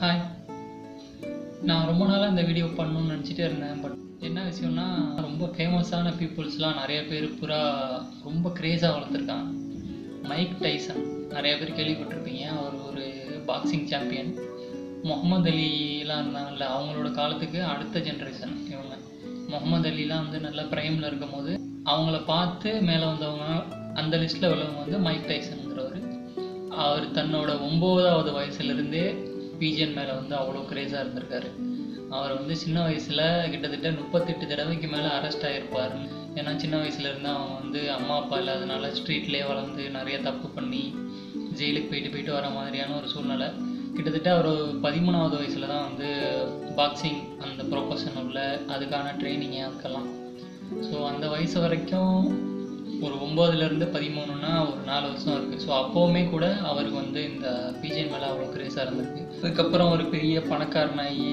hi நான் ரொம்ப நாளாக இந்த வீடியோ பண்ணணும்னு நினச்சிட்டே இருந்தேன் பட் என்ன விஷயம்னா ரொம்ப ஃபேமஸான பீப்புள்ஸ்லாம் நிறைய பேர் புறா ரொம்ப க்ரேஸாக வளர்த்துருக்காங்க மைக் டைசன் நிறைய பேர் கேள்விப்பட்டிருப்பீங்க அவர் ஒரு பாக்ஸிங் சாம்பியன் முகமது அலிலாம் இருந்தாங்கல்ல அவங்களோட காலத்துக்கு அடுத்த ஜென்ரேஷன் இவங்க முகமது அலிலாம் வந்து நல்லா ப்ரைமில் இருக்கும்போது அவங்கள பார்த்து மேலே வந்தவங்க அந்த லிஸ்ட்டில் உள்ளவங்க வந்து மைக் டைசனுங்கிறவர் அவர் தன்னோட ஒம்போதாவது வயசுலேருந்தே பீஜன் மேலே வந்து அவ்வளோ க்ரேஸாக இருந்திருக்காரு அவர் வந்து சின்ன வயசில் கிட்டத்தட்ட முப்பத்தெட்டு தடவைக்கு மேலே அரெஸ்ட் ஆகிருப்பார் ஏன்னா சின்ன வயசுலேருந்து அவன் வந்து அம்மா அப்பா இல்லாதனால ஸ்ட்ரீட்லேயே வளர்ந்து நிறைய தப்பு பண்ணி ஜெயிலுக்கு போயிட்டு போயிட்டு வர மாதிரியான ஒரு சூழ்நிலை கிட்டத்தட்ட அவர் பதிமூணாவது வயசில் தான் வந்து பாக்ஸிங் அந்த ப்ரொஃபஷன் உள்ள அதுக்கான ட்ரைனிங்கு அதுக்கெல்லாம் ஸோ அந்த வயசு வரைக்கும் ஒரு ஒம்போதுலேருந்து பதிமூணுனா ஒரு நாலு வருஷம் இருக்குது ஸோ அப்போவுமே கூட அவருக்கு வந்து இந்த பிஜிஎன் மேலே அவ்வளோ கிரேஸாக இருந்திருக்கு அதுக்கப்புறம் ஒரு பெரிய பணக்காரனாகி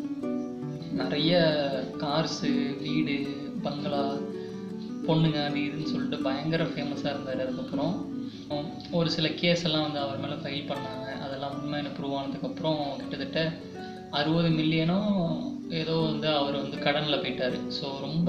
நிறைய கார்ஸு வீடு பங்களா பொண்ணுங்க அது இதுன்னு சொல்லிட்டு பயங்கர ஃபேமஸாக இருந்தார் அதுக்கப்புறம் ஒரு சில கேஸ் எல்லாம் வந்து அவர் மேலே ஃபைல் பண்ணாங்க அதெல்லாம் உண்மையான ப்ரூவ் ஆனதுக்கப்புறம் கிட்டத்தட்ட அறுபது மில்லியனும் ஏதோ வந்து அவர் வந்து கடனில் போயிட்டார் ஸோ ரொம்ப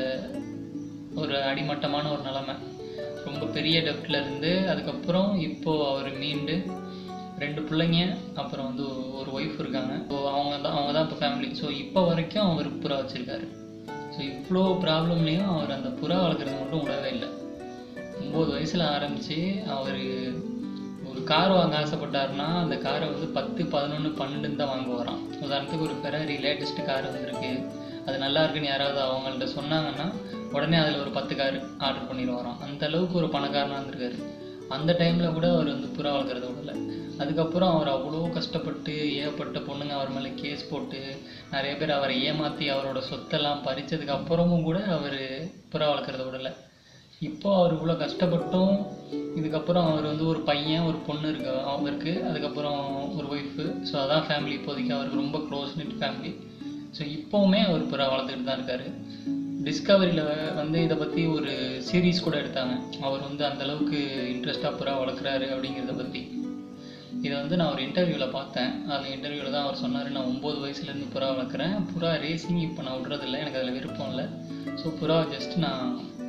ஒரு அடிமட்டமான ஒரு நிலமை ரொம்ப பெரிய டெப்டில் இருந்து அதுக்கப்புறம் இப்போது அவர் மீண்டு ரெண்டு பிள்ளைங்க அப்புறம் வந்து ஒரு ஒய்ஃப் இருக்காங்க ஸோ அவங்க தான் அவங்க தான் இப்போ ஃபேமிலி ஸோ இப்போ வரைக்கும் அவர் புறா வச்சுருக்காரு ஸோ இவ்வளோ ப்ராப்ளம்லேயும் அவர் அந்த புறா வளர்க்குறது மட்டும் விடவே இல்லை ஒம்பது வயசில் ஆரம்பித்து அவர் ஒரு கார் வாங்க ஆசைப்பட்டாருன்னா அந்த காரை வந்து பத்து பதினொன்று பன்னெண்டுன்னு தான் வாங்குவாராம் உதாரணத்துக்கு ஒரு ஃபெராரி லேட்டஸ்ட் கார் வந்திருக்கு அது நல்லா இருக்குன்னு யாராவது அவங்கள்ட்ட சொன்னாங்கன்னா உடனே அதில் ஒரு பத்து கார் ஆர்டர் பண்ணிடுவாராம் அந்த அளவுக்கு ஒரு பணக்காரனாக இருந்திருக்காரு அந்த டைமில் கூட அவர் வந்து புறா வளர்க்குறத விடல அதுக்கப்புறம் அவர் அவ்வளோ கஷ்டப்பட்டு ஏகப்பட்ட பொண்ணுங்க அவர் மேலே கேஸ் போட்டு நிறைய பேர் அவரை ஏமாற்றி அவரோட சொத்தெல்லாம் பறிச்சதுக்கு அப்புறமும் கூட அவர் புறா வளர்க்குறத விடலை இப்போ அவர் இவ்வளோ கஷ்டப்பட்டும் இதுக்கப்புறம் அவர் வந்து ஒரு பையன் ஒரு பொண்ணு இருக்கு அவருக்கு அதுக்கப்புறம் ஒரு ஒய்ஃபு ஸோ அதான் ஃபேமிலி இப்போதைக்கு அவருக்கு ரொம்ப க்ளோஸ் நிட் ஃபேமிலி ஸோ இப்போவுமே அவர் புறா வளர்த்துக்கிட்டு தான் இருக்கார் டிஸ்கவரியில் வந்து இதை பற்றி ஒரு சீரீஸ் கூட எடுத்தாங்க அவர் வந்து அந்த அளவுக்கு இன்ட்ரெஸ்டாக புறா வளர்க்குறாரு அப்படிங்கிறத பற்றி இதை வந்து நான் ஒரு இன்டர்வியூவில் பார்த்தேன் அந்த இன்டர்வியூவில் தான் அவர் சொன்னார் நான் ஒம்பது வயசுலேருந்து புறா வளர்க்குறேன் புறா ரேசிங் இப்போ நான் விட்றதில்ல எனக்கு அதில் விருப்பம் இல்லை ஸோ புறா ஜஸ்ட் நான்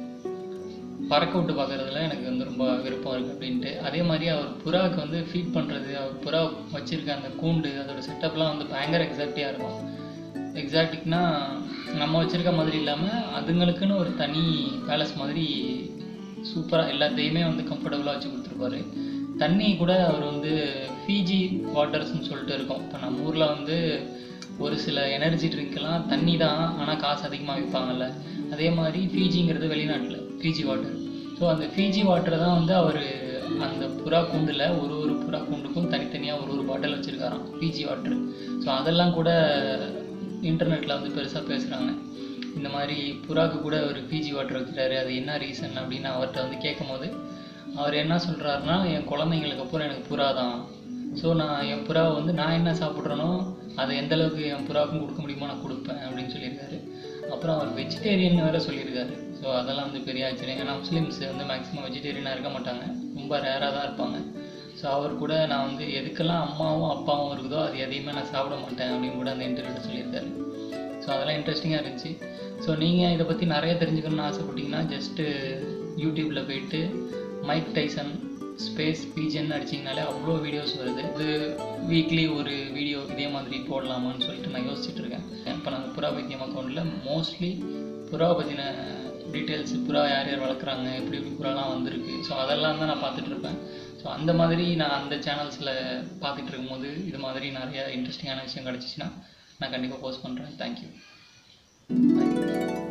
பறக்க விட்டு பார்க்குறதுல எனக்கு வந்து ரொம்ப விருப்பம் இருக்குது அப்படின்ட்டு அதே மாதிரி அவர் புறாவுக்கு வந்து ஃபீட் பண்ணுறது அவர் புறா வச்சுருக்க அந்த கூண்டு அதோட செட்டப்லாம் வந்து பயங்கர எக்ஸாக்டியாக இருக்கும் எக்ஸாக்டிக்னா நம்ம வச்சுருக்க மாதிரி இல்லாமல் அதுங்களுக்குன்னு ஒரு தனி பேலஸ் மாதிரி சூப்பராக எல்லாத்தையுமே வந்து கம்ஃபர்டபுளாக வச்சு கொடுத்துருப்பாரு தண்ணி கூட அவர் வந்து ஃபிஜி வாட்டர்ஸ்னு சொல்லிட்டு இருக்கோம் இப்போ நம்ம ஊரில் வந்து ஒரு சில எனர்ஜி ட்ரிங்க்லாம் தண்ணி தான் ஆனால் காசு அதிகமாக விற்பாங்கல்ல அதே மாதிரி ஃபிஜிங்கிறது வெளிநாட்டில் ஃபிஜி வாட்டர் ஸோ அந்த ஃபிஜி வாட்டரை தான் வந்து அவர் அந்த புறா கூண்டில் ஒரு ஒரு புறா கூண்டுக்கும் தனித்தனியாக ஒரு ஒரு பாட்டில் வச்சுருக்காராம் ஃபிஜி வாட்டர் ஸோ அதெல்லாம் கூட இன்டர்நெட்டில் வந்து பெருசாக பேசுகிறாங்க இந்த மாதிரி புறாக்கு கூட ஒரு பிஜி வாட்டர் வைக்கிறாரு அது என்ன ரீசன் அப்படின்னு அவர்கிட்ட வந்து கேட்கும் போது அவர் என்ன சொல்கிறாருன்னா என் குழந்தைங்களுக்கு அப்புறம் எனக்கு புறா தான் ஸோ நான் என் புறாவை வந்து நான் என்ன சாப்பிட்றேனோ அதை எந்த அளவுக்கு என் புறாவுக்கும் கொடுக்க முடியுமோ நான் கொடுப்பேன் அப்படின்னு சொல்லியிருக்காரு அப்புறம் அவர் வெஜிடேரியன் வேறு சொல்லியிருக்காரு ஸோ அதெல்லாம் வந்து பெரிய ஆச்சரியம் ஏன்னா முஸ்லீம்ஸ் வந்து மேக்ஸிமம் வெஜிடேரியனாக இருக்க மாட்டாங்க ரொம்ப ரேராக தான் இருப்பாங்க ஸோ அவர் கூட நான் வந்து எதுக்கெல்லாம் அம்மாவும் அப்பாவும் இருக்குதோ அது எதையுமே நான் சாப்பிட மாட்டேன் அப்படின்னு கூட அந்த இன்டர்வியூவில் சொல்லியிருக்காரு ஸோ அதெல்லாம் இன்ட்ரெஸ்டிங்காக இருந்துச்சு ஸோ நீங்கள் இதை பற்றி நிறைய தெரிஞ்சுக்கணும்னு ஆசைப்பட்டீங்கன்னா ஜஸ்ட்டு யூடியூப்பில் போயிட்டு மைக் டைசன் ஸ்பேஸ் பீஜன் அடிச்சிங்கனாலே அவ்வளோ வீடியோஸ் வருது இது வீக்லி ஒரு வீடியோ இதே மாதிரி போடலாமான்னு சொல்லிட்டு நான் யோசிச்சுட்டு இருக்கேன் இப்போ நாங்கள் புறா வைத்தியம் அக்கௌண்ட்டில் மோஸ்ட்லி புறா பற்றின டீட்டெயில்ஸ் புறா யார் யார் வளர்க்குறாங்க எப்படி எப்படி புறாலாம் வந்திருக்கு ஸோ அதெல்லாம் தான் நான் பார்த்துட்டு இருப்பேன் ஸோ அந்த மாதிரி நான் அந்த சேனல்ஸில் பார்த்துட்டு இருக்கும்போது இது மாதிரி நிறைய இன்ட்ரெஸ்டிங்கான விஷயம் கிடச்சிச்சின்னா நான் கண்டிப்பாக போஸ்ட் பண்ணுறேன் தேங்க்யூ